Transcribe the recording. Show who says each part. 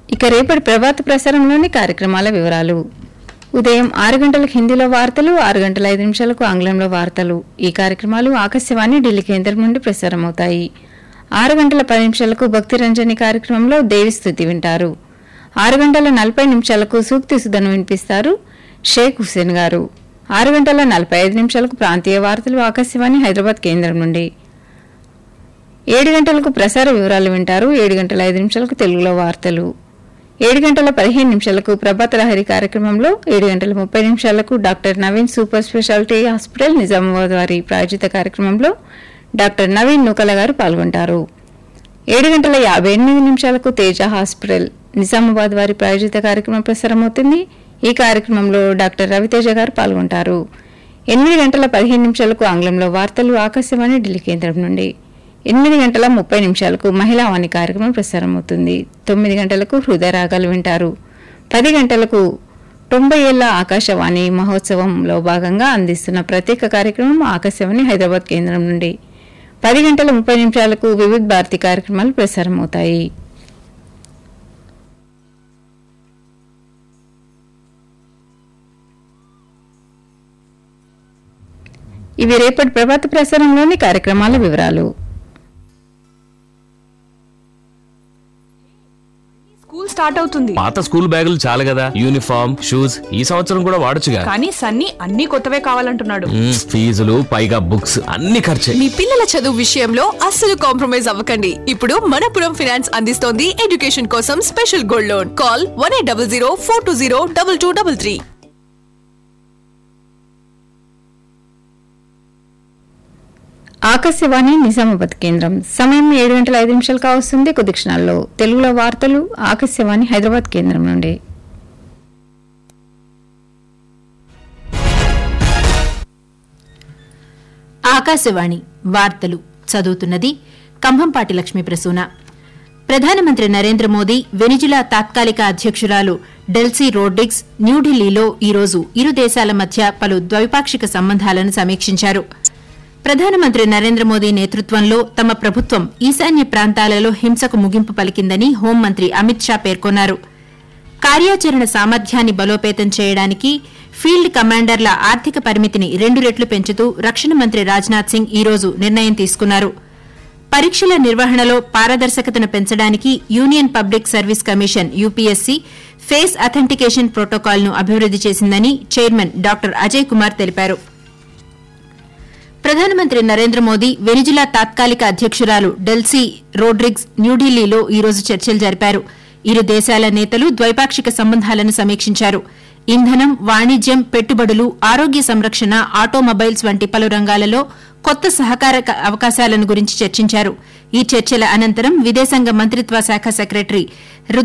Speaker 1: ఇక రేపటి ప్రభాత ప్రసారంలోని కార్యక్రమాల వివరాలు ఉదయం ఆరు గంటలకు హిందీలో వార్తలు ఆరు గంటల ఐదు నిమిషాలకు ఆంగ్లంలో వార్తలు ఈ కార్యక్రమాలు ఆకాశవాణి ఢిల్లీ కేంద్రం నుండి ప్రసారమవుతాయి ఆరు గంటల పది నిమిషాలకు భక్తి రంజని కార్యక్రమంలో దేవి స్థుతి వింటారు ఆరు గంటల నలభై నిమిషాలకు సూక్తి సుధను వినిపిస్తారు షేక్ హుసేన్ గారు ఆరు గంటల నలభై ఐదు నిమిషాలకు ప్రాంతీయ వార్తలు ఆకాశవాణి హైదరాబాద్ కేంద్రం నుండి ఏడు గంటలకు ప్రసార వివరాలు వింటారు ఏడు గంటల ఐదు నిమిషాలకు తెలుగులో వార్తలు ఏడు గంటల పదిహేను నిమిషాలకు ప్రభాత లహరి కార్యక్రమంలో ఏడు గంటల ముప్పై నిమిషాలకు doctor Naveen super speciality hospital Nizamabad వారి ప్రాయోజిత కార్యక్రమంలో డాక్టర్ నవీన్ నూకల గారు పాల్గొంటారు ఏడు గంటల యాభై ఎనిమిది నిమిషాలకు తేజ హాస్పిటల్ నిజామాబాద్ వారి ప్రాయోజిత కార్యక్రమం ప్రసారమవుతుంది ఈ కార్యక్రమంలో డాక్టర్ రవితేజ గారు పాల్గొంటారు ఎనిమిది గంటల పదిహేను నిమిషాలకు ఆంగ్లంలో వార్తలు ఆకాశవాణి ఢిల్లీ కేంద్రం నుండి ఎనిమిది గంటల ముప్పై నిమిషాలకు మహిళా వాణి కార్యక్రమం ప్రసారమవుతుంది తొమ్మిది గంటలకు హృదయ రాగాలు వింటారు పది గంటలకు తొంభై ఏళ్ల ఆకాశవాణి మహోత్సవంలో భాగంగా అందిస్తున్న ప్రత్యేక కార్యక్రమం ఆకాశవాణి హైదరాబాద్ కేంద్రం నుండి పది గంటల ముప్పై నిమిషాలకు వివిధ భారతి కార్యక్రమాలు ప్రసారమవుతాయి ఇవి రేపటి ప్రభాత ప్రసారంలోని కార్యక్రమాల వివరాలు
Speaker 2: స్కూల్ స్టార్ట్ అవుతుంది
Speaker 3: పాత స్కూల్ బ్యాగులు చాలు కదా యూనిఫామ్ షూస్ ఈ సంవత్సరం కూడా వాడొచ్చుగా
Speaker 2: కానీ సన్నీ అన్ని కొత్తవే కావాలంటున్నాడు
Speaker 3: మ్మ్, ఫీజులు పైగా బుక్స్ అన్ని ఖర్చే
Speaker 4: మీ పిల్లల చదువు విషయంలో అస్సలు కాంప్రమైజ్ అవ్వకండి ఇప్పుడు మనపురం ఫైనాన్స్ అందిస్తోంది ఎడ్యుకేషన్ కోసం special gold loan call one eight double zero four two zero double two double three
Speaker 1: Akashvani Nizamabad కేంద్రం సమయం ఏడు గంటల ఐదు నిమిషాలు కావస్తుంది కొద్ది క్షణాల్లో తెలుగులో వార్తలు ఆకాశవాణి హైదరాబాద్ కేంద్రం నుండి
Speaker 5: ఆకాశవాణి వార్తలు చదువుతున్నది కంభంపాటి లక్ష్మీ ప్రసూన ప్రధానమంత్రి నరేంద్ర మోదీ వెనిజులా తాత్కాలిక అధ్యక్షురాలు డెల్సీ రోడ్రిగ్స్ న్యూఢిల్లీలో ఈరోజు ఇరు దేశాల మధ్య పలు ద్వైపాక్షిక సంబంధాలను సమీక్షించారు ప్రధానమంత్రి నరేంద్ర మోదీ నేతృత్వంలో తమ ప్రభుత్వం ఈశాన్య ప్రాంతాలలో హింసకు ముగింపు పలికిందని హోంమంత్రి అమిత్ షా పేర్కొన్నారు కార్యాచరణ సామర్థ్యాన్ని బలోపేతం చేయడానికి ఫీల్డ్ కమాండర్ల ఆర్థిక పరిమితిని రెండు రెట్లు పెంచుతూ రక్షణ మంత్రి రాజ్నాథ్ సింగ్ ఈ రోజు నిర్ణయం తీసుకున్నారు పరీక్షల నిర్వహణలో పారదర్శకతను పెంచడానికి union public service commission UPSC face authentication ప్రోటోకాల్ను అభివృద్ది చేసిందని చైర్మన్ డాక్టర్ అజయ్ కుమార్ తెలిపారు ప్రధానమంత్రి నరేంద్ర మోదీ వెనిజులా తాత్కాలిక అధ్యక్షురాలు డెల్సీ రోడ్రిగ్స్ న్యూఢిల్లీలో ఈ రోజు చర్చలు జరిపారు ఇరు దేశాల నేతలు ద్వైపాక్షిక సంబంధాలను సమీక్షించారు ఇంధనం వాణిజ్యం పెట్టుబడులు ఆరోగ్య సంరక్షణ ఆటోమొబైల్స్ వంటి పలు రంగాలలో కొత్త సహకార క- అవకాశాలను గురించి చర్చించారు ఈ చర్చల అనంతరం విదేశాంగ మంత్రిత్వ శాఖ సెక్రటరీ